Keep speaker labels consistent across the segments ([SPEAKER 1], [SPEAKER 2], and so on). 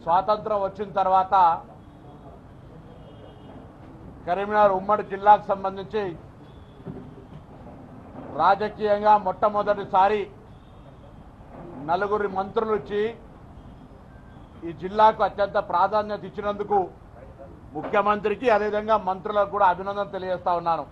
[SPEAKER 1] స్వాతంత్రం వచ్చిన తర్వాత కరీంనగర్ ఉమ్మడి జిల్లాకు సంబంధించి రాజకీయంగా మొట్టమొదటిసారి నలుగురి మంత్రులు ఇచ్చి ఈ జిల్లాకు అత్యంత ప్రాధాన్యత ఇచ్చినందుకు ముఖ్యమంత్రికి అదేవిధంగా మంత్రులకు కూడా అభినందన తెలియజేస్తా ఉన్నాను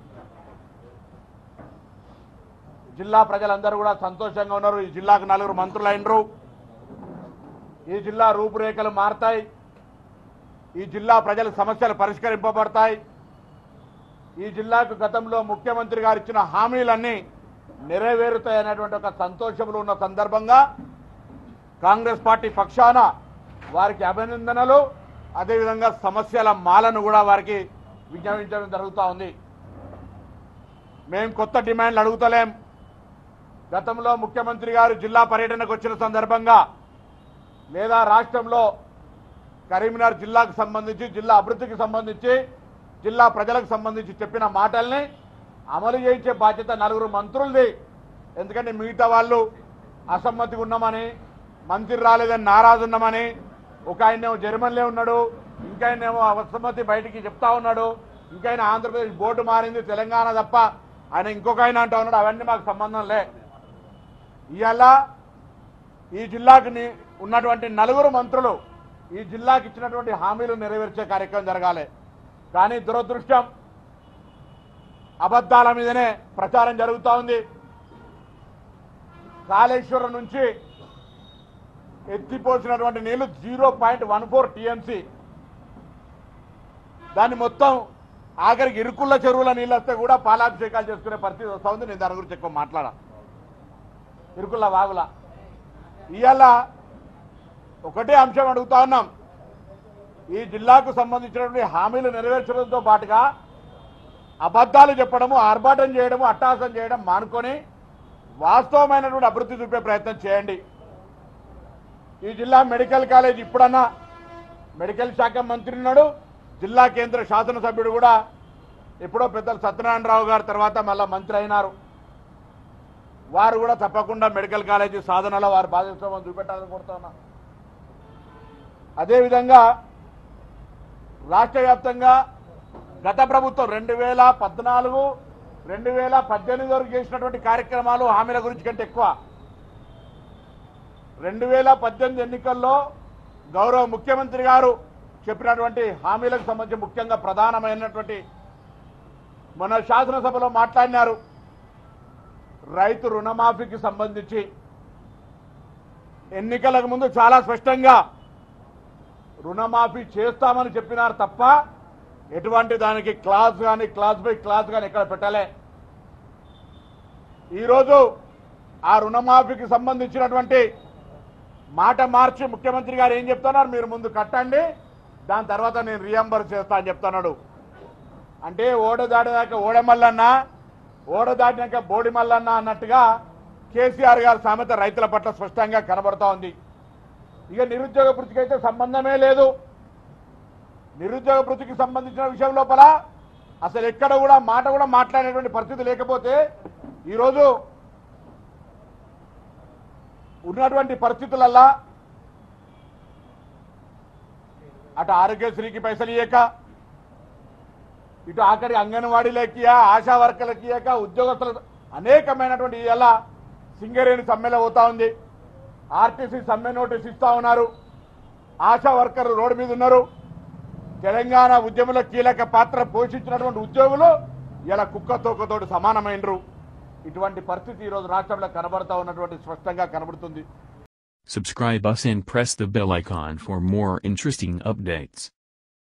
[SPEAKER 1] జిల్లా ప్రజలందరూ కూడా సంతోషంగా ఉన్నారు ఈ జిల్లాకు నలుగురు మంత్రులు అయినరు ఈ జిల్లా రూపురేఖలు మారతాయి ఈ జిల్లా ప్రజల సమస్యలు పరిష్కరింపబడతాయి ఈ జిల్లాకు గతంలో ముఖ్యమంత్రి గారు ఇచ్చిన హామీలన్నీ నెరవేరుతాయి అనేటువంటి ఒక సంతోషంలో ఉన్న సందర్భంగా కాంగ్రెస్ పార్టీ పక్షాన వారికి అభినందనలు అదేవిధంగా సమస్యల మాలను కూడా వారికి విజ్ఞాపించడం జరుగుతూ ఉంది మేము కొత్త డిమాండ్లు అడుగుతలేం గతంలో ముఖ్యమంత్రి గారు జిల్లా పర్యటనకు వచ్చిన సందర్భంగా లేదా రాష్ట్రంలో కరీంనగర్ జిల్లాకు సంబంధించి జిల్లా అభివృద్ధికి సంబంధించి జిల్లా ప్రజలకు సంబంధించి చెప్పిన మాటల్ని అమలు చేయించే బాధ్యత నలుగురు మంత్రులది ఎందుకంటే మిగతా వాళ్ళు అసమ్మతిగా ఉన్నామని మంత్రి రాలేదని నారాజు ఉన్నామని ఒక ఆయనేమో జర్మన్లే ఉన్నాడు ఇంకా ఆయనేమో అసమ్మతి బయటికి చెప్తా ఉన్నాడు ఇంకా ఆయన ఆంధ్రప్రదేశ్ బోర్డు మారింది తెలంగాణ తప్ప ఆయన ఇంకొక ఆయన అంటా ఉన్నాడు అవన్నీ మాకు సంబంధం లే ఇవాళ ఈ జిల్లాకు ని- ఉన్నటువంటి నలుగురు మంత్రులు ఈ జిల్లాకి ఇచ్చినటువంటి హామీలు నెరవేర్చే కార్యక్రమం జరగాలి కానీ దురదృష్టం అబద్ధాల మీదనే ప్రచారం జరుగుతూ ఉంది కాళేశ్వరం నుంచి ఎత్తిపోసినటువంటి నీళ్లు zero point one four TMC దాన్ని మొత్తం ఆఖరికి ఇరుకుళ్ళ చెరువుల నీళ్ళు వస్తే కూడా పాలాభిషేకాలు చేసుకునే పరిస్థితి వస్తూ ఉంది నేను దాని గురించి ఎక్కువ మాట్లాడా ఇరుకుళ్ళ వాగుల ఇవాళ ఒకటే అంశం అడుగుతా ఉన్నాం ఈ జిల్లాకు సంబంధించినటువంటి హామీలు నెరవేర్చడంతో పాటుగా అబద్ధాలు చెప్పడము ఆర్భాటం చేయడము అట్టహాసం చేయడం మానుకొని వాస్తవమైనటువంటి అభివృద్ధి చూపే ప్రయత్నం చేయండి ఈ జిల్లా మెడికల్ కాలేజ్ ఇప్పుడన్నా మెడికల్ శాఖ మంత్రి ఉన్నాడు జిల్లా కేంద్ర శాసనసభ్యుడు కూడా ఎప్పుడో పెద్దలు సత్యనారాయణరావు గారు తర్వాత మళ్ళా మంత్రి అయినారు వారు కూడా తప్పకుండా మెడికల్ కాలేజీ సాధనలో వారు బాధ్యతమని చూపెట్టాలని కోరుతున్నా అదేవిధంగా రాష్ట్ర వ్యాప్తంగా గత ప్రభుత్వం రెండు వేల పద్నాలుగు రెండు వేల పద్దెనిమిది వరకు చేసినటువంటి కార్యక్రమాలు హామీల గురించి కంటే ఎక్కువ రెండు వేల పద్దెనిమిది ఎన్నికల్లో గౌరవ ముఖ్యమంత్రి గారు చెప్పినటువంటి హామీలకు సంబంధించి ముఖ్యంగా ప్రధానమైనటువంటి మన శాసనసభలో మాట్లాడినారు రైతు రుణమాఫీకి సంబంధించి ఎన్నికలకు ముందు చాలా స్పష్టంగా రుణమాఫీ చేస్తామని చెప్పినారు తప్ప ఎటువంటి దానికి క్లాస్ కానీ క్లాస్ బై క్లాస్ కానీ ఎక్కడ పెట్టలే ఈరోజు ఆ రుణమాఫీకి సంబంధించినటువంటి మాట మార్చి ముఖ్యమంత్రి గారు ఏం చెప్తున్నారు మీరు ముందు కట్టండి దాని తర్వాత నేను రియంబర్ చేస్తా అని చెప్తున్నాడు అంటే ఓడ దాటినాక ఓడమల్లన్న ఓడ దాటినాక బోడి మల్లన్న అన్నట్టుగా కేసీఆర్ గారి సామెత రైతుల పట్ల స్పష్టంగా కనబడతా ఉంది ఇక నిరుద్యోగ వృత్తికి అయితే సంబంధమే లేదు నిరుద్యోగ వృత్తికి సంబంధించిన విషయం లోపల అసలు ఎక్కడ కూడా మాట కూడా మాట్లాడేటువంటి పరిస్థితి లేకపోతే ఈరోజు ఉన్నటువంటి పరిస్థితులల్లా అటు ఆరోగ్యశ్రీకి పైసలు ఇయ్యక ఇటు ఆఖరి అంగన్వాడీలకి ఆశా వర్కర్లకి ఇయ్యక ఉద్యోగస్తుల అనేకమైనటువంటి ఇలా సింగరేణి సమ్మెలో పోతా ఉంది ఆర్టీసీ సమ్మె నోటీస్ ఇస్తా ఉన్నారు ఆశా వర్కర్లు రోడ్డు మీద ఉన్నారు తెలంగాణ ఉద్యమంలో కీలక పాత్ర పోషించినటువంటి ఉద్యోగులు ఇలా కుక్క తోకతోటి సమానమైనరు ఇటువంటి పరిస్థితి ఈరోజు రాష్ట్రంలో కనబడతా ఉన్నటువంటి స్పష్టంగా కనబడుతుంది
[SPEAKER 2] Subscribe us and press the bell icon for more interesting updates.